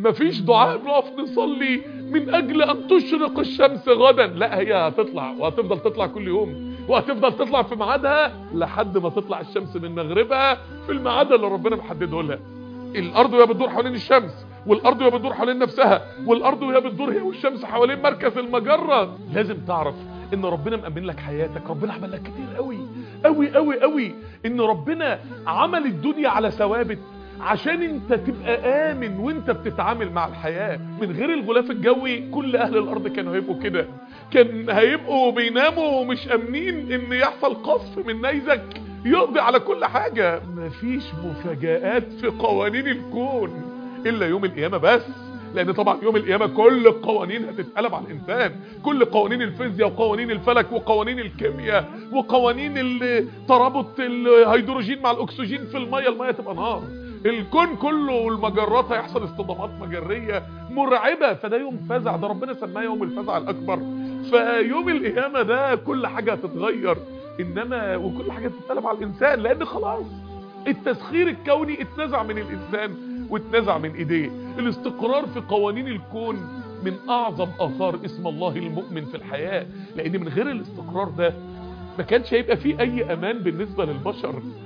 مفيش دعاء بنقف نصلي من اجل ان تشرق الشمس غدا لا هي هتطلع وهتفضل تطلع كل يوم وهتفضل تطلع في ميعادها لحد ما تطلع الشمس من مغربها في الميعاد اللي ربنا محدده لها الارض وهي بتدور حوالين الشمس والارض وهي بتدور حوالين نفسها والارض وهي بتدور هي والشمس حوالين مركز المجره لازم تعرف ان ربنا مأمن لك حياتك ربنا عمل لك كتير قوي قوي قوي قوي ان ربنا عمل الدنيا على ثوابت عشان انت تبقى امن وانت بتتعامل مع الحياة من غير الغلاف الجوي كل اهل الارض كانوا هيبقوا كده كان هيبقوا بيناموا ومش امنين ان يحصل قصف من نيزك يقضي على كل حاجة مفيش مفاجآت في قوانين الكون الا يوم القيامة بس لان طبعا يوم القيامة كل القوانين هتتقلب على الانسان كل قوانين الفيزياء وقوانين الفلك وقوانين الكيمياء وقوانين ال- ترابط الهيدروجين مع الاكسجين في المية المية تبقى نار الكون كله والمجرات هيحصل اصطدامات مجرية مرعبة فده يوم فزع ده ربنا سماه يوم الفزع الاكبر فيوم القيامة ده كل حاجة هتتغير انما وكل حاجة تتقلب على الانسان لان خلاص التسخير الكوني اتنزع من الانسان واتنزع من ايديه الاستقرار في قوانين الكون من اعظم اثار اسم الله المؤمن في الحياة لان من غير الاستقرار ده ما كانش هيبقى فيه اي امان بالنسبة للبشر